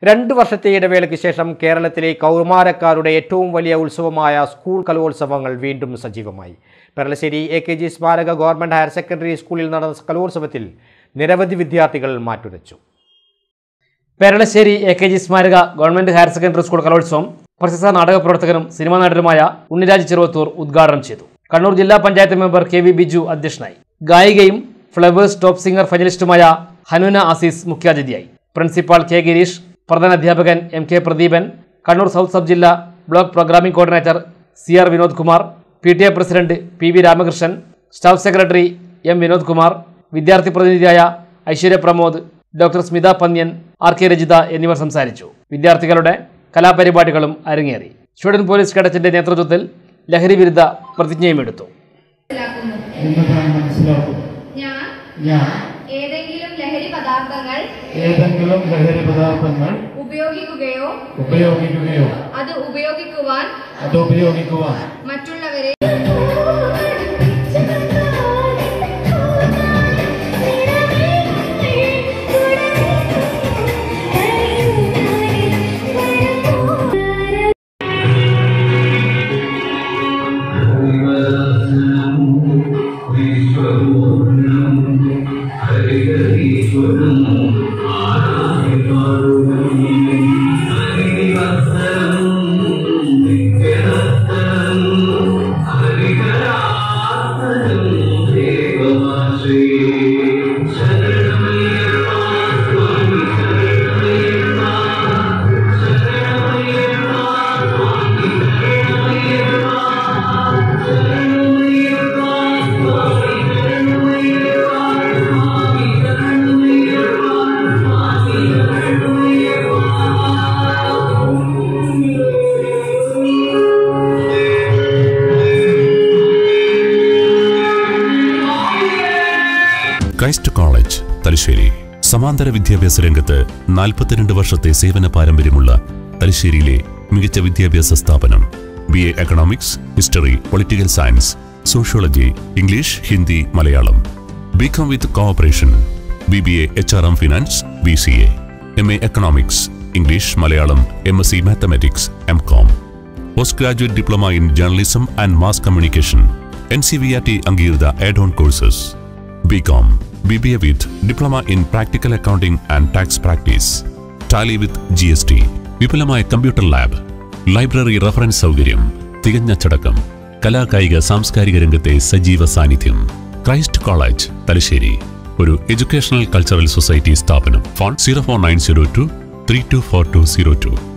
രണ്ട് വർഷത്തെ ഇടവേളയ്ക്ക് ശേഷം കേരളത്തിലെ കൗമാരക്കാരുടെ ഏറ്റവും വലിയ ഉത്സവമായ സ്കൂൾ കലോത്സവങ്ങൾ വീണ്ടും സജീവമായി പെരളശ്ശേരി എ കെ ജി സ്മാരക ഗവൺമെൻറ് ഹയർ സെക്കൻഡറി സ്കൂളിൽ നടന്ന കലോത്സവത്തിൽ നിരവധി വിദ്യാർത്ഥികൾ മാറ്റുരച്ചു പെരളശ്ശേരി എ കെ ജി സ്മാരക ഗവൺമെന്റ് ഹയർ സെക്കൻഡറി സ്കൂൾ കലോത്സവം പ്രശസ്ത നാടക പ്രവർത്തകനും സിനിമാ നടനുമായ ഉണ്ണിരാജ് ചെറുവത്തൂർ ഉദ്ഘാടനം ചെയ്തു കണ്ണൂർ ജില്ലാ panchayat member K V Biju അധ്യക്ഷനായി ഗായികയും ഫ്ലവേഴ്സ് ടോപ്പ് സിംഗർ ഫൈനലിസ്റ്റുമായ ഹനുന അസീസ് മുഖ്യാതിഥിയായി പ്രിൻസിപ്പാൾ കെ ഗിരീഷ് പ്രധാന അധ്യാപകൻ M K Pradeepan Kannur south sub ജില്ലാ block programming coordinator C R Vinod Kumar P T A president P V Ramakrishnan staff secretary M Vinod Kumar വിദ്യാർത്ഥി പ്രതിനിധിയായ Aishwarya Pramod doctor Smitha Panyan R K Rajitha എന്നിവർ സംസാരിച്ചു വിദ്യാർത്ഥികളുടെ കലാപരിപാടികളും അരങ്ങേറി സ്റ്റുഡന്റ് പോലീസ് കേഡറ്റിന്റെ നേതൃത്വത്തിൽ ലഹരി വിരുദ്ധ പ്രതിജ്ഞയും എടുത്തു മനസ്സിലാക്കുന്നു എന്ന് താൻ മനസ്സിലാക്കും ഞാൻ ഞാൻ ഏതെങ്കിലും ലഹരി പദാർത്ഥങ്ങൾ ഏതെങ്കിലും ലഹരി പദാർത്ഥങ്ങൾ ഉപയോഗിക്കുകയോ ഉപയോഗിക്കുകയോ അത് ഉപയോഗിക്കുവാൻ അത് ഉപയോഗിക്കുവാൻ മറ്റുള്ളവരെ ക്രൈസ്റ്റ് കോളേജ് തലശ്ശേരി സമാന്തര വിദ്യാഭ്യാസ രംഗത്ത് നാൽപ്പത്തിരണ്ട് വർഷത്തെ സേവന പാരമ്പര്യമുള്ള തലശ്ശേരിയിലെ മികച്ച വിദ്യാഭ്യാസ സ്ഥാപനം B A economics history political science sociology English Hindi Malayalam B com with cooperation B B A H R M finance B C A M A economics English Malayalam M S C mathematics M com post graduate diploma in journalism and mass communication N C V R T അംഗീകൃത add on courses B com B B A with diploma in practical accounting and tax practice Tally with G S T വിപുലമായ computer lab library reference സൗകര്യം തികഞ്ഞ ചടക്കം കലാകായിക സാംസ്കാരിക രംഗത്തെ സജീവ സാന്നിധ്യം Christ college Thalassery ഒരു എഡ്യൂക്കേഷണൽ കൾച്ചറൽ സൊസൈറ്റി സ്ഥാപനം phone zero four nine zero two three two four two zero to